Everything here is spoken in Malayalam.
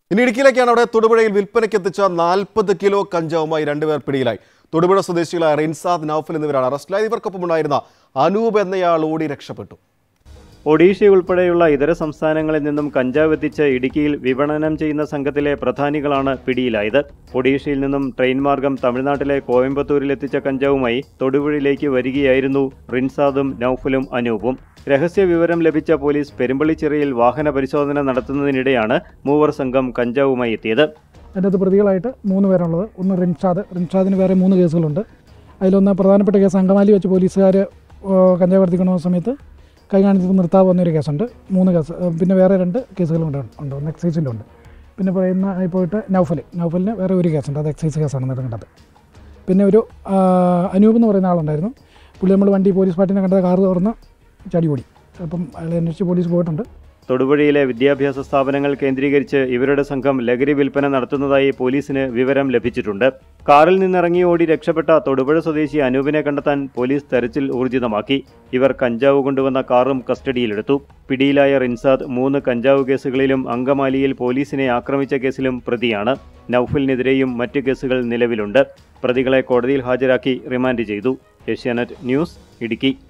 ഇനി ഇടുക്കിയിലേക്കാണ് അവിടെ തൊടുപുഴയിൽ വിൽപ്പനയ്ക്ക് എത്തിച്ച നാൽപ്പത് കിലോ കഞ്ചാവുമായി രണ്ടുപേർ പിടിയിലായി തൊടുപുഴ സ്വദേശികളായ റിൻസാദ് നൌഫൽ എന്നിവരാണ് അറസ്റ്റിലായത് ഇവർക്കൊപ്പം ഉണ്ടായിരുന്ന അനൂപ് എന്നയാൾ ഓടി രക്ഷപ്പെട്ടു ഒഡീഷ ഉൾപ്പെടെയുള്ള ഇതര സംസ്ഥാനങ്ങളിൽ നിന്നും കഞ്ചാവ് എത്തിച്ച് ഇടുക്കിയിൽ വിപണനം ചെയ്യുന്ന സംഘത്തിലെ പ്രധാനികളാണ് പിടിയിലായത് ഒഡീഷയിൽ നിന്നും ട്രെയിൻ മാർഗം തമിഴ്നാട്ടിലെ കോയമ്പത്തൂരിൽ എത്തിച്ച കഞ്ചാവുമായി തൊടുപുഴയിലേക്ക് വരികയായിരുന്നു റിൻസാദും നൌഫലും അനൂപും രഹസ്യ വിവരം ലഭിച്ച പോലീസ് പെരുമ്പള്ളിച്ചിറയിൽ വാഹന പരിശോധന നടത്തുന്നതിനിടെയാണ് മൂവർ സംഘം കഞ്ചാവുമായി എത്തിയത് അതിനകത്ത് പ്രതികളായിട്ട് മൂന്ന് പേരുള്ളത് ഒന്ന് റിൻഷാദ് റിൻഷാദിന് വേറെ മൂന്ന് കേസുകളുണ്ട് അതിലൊന്ന് പ്രധാനപ്പെട്ട കേസ് അങ്കമാലി വെച്ച് പോലീസുകാർ കഞ്ചാവ് കടത്തിക്കൊണ്ടുവന്ന സമയത്ത് കൈ കാണിച്ചപ്പോൾ നിർത്താവ് വന്നൊരു കേസുണ്ട് മൂന്ന് കേസ് ഏഹ് പിന്നെ വേറെ രണ്ട് കേസുകളുണ്ട് ഉണ്ട് ഒന്ന് എക്സൈസിലുണ്ട് പിന്നെ പറയുന്ന ആയി പോയിട്ട് നൗഫൽ നൗഫലിന് വേറെ ഒരു കേസുണ്ട് അത് എക്സൈസ് കേസാണ് നെടുങ്കണ്ടത് പിന്നെ ഒരു ആ, അനൂപ് എന്ന് പറയുന്ന ആളുണ്ടായിരുന്നു പുള്ളി നമ്മൾ വണ്ടി പോലീസ് പാർട്ടിനെ കണ്ടത് കാറ് തുറന്ന് ചാടി ഓടി അപ്പം അയാളെ അന്വേഷിച്ച് പോലീസ് പോയിട്ടുണ്ട് തൊടുപുഴയിലെ വിദ്യാഭ്യാസ സ്ഥാപനങ്ങൾ കേന്ദ്രീകരിച്ച് ഇവരുടെ സംഘം ലഹരി വിൽപ്പന നടത്തുന്നതായി പോലീസിന് വിവരം ലഭിച്ചിട്ടുണ്ട് കാറിൽ നിന്നിറങ്ങി ഓടി രക്ഷപ്പെട്ട തൊടുപുഴ സ്വദേശി അനൂപിനെ കണ്ടെത്താൻ പോലീസ് തെരച്ചിൽ ഊർജിതമാക്കി ഇവർ കഞ്ചാവ് കൊണ്ടുവന്ന കാറും കസ്റ്റഡിയിലെടുത്തു പിടിയിലായ റിൻസാദ് മൂന്ന് കഞ്ചാവ് കേസുകളിലും അങ്കമാലിയിൽ പോലീസിനെ ആക്രമിച്ച കേസിലും പ്രതിയാണ് നൌഫലിനെതിരെയും മറ്റ് കേസുകൾ നിലവിലുണ്ട് പ്രതികളെ കോടതിയിൽ ഹാജരാക്കി റിമാൻഡ് ചെയ്തു ഏഷ്യാനെറ്റ് ന്യൂസ് ഇടുക്കി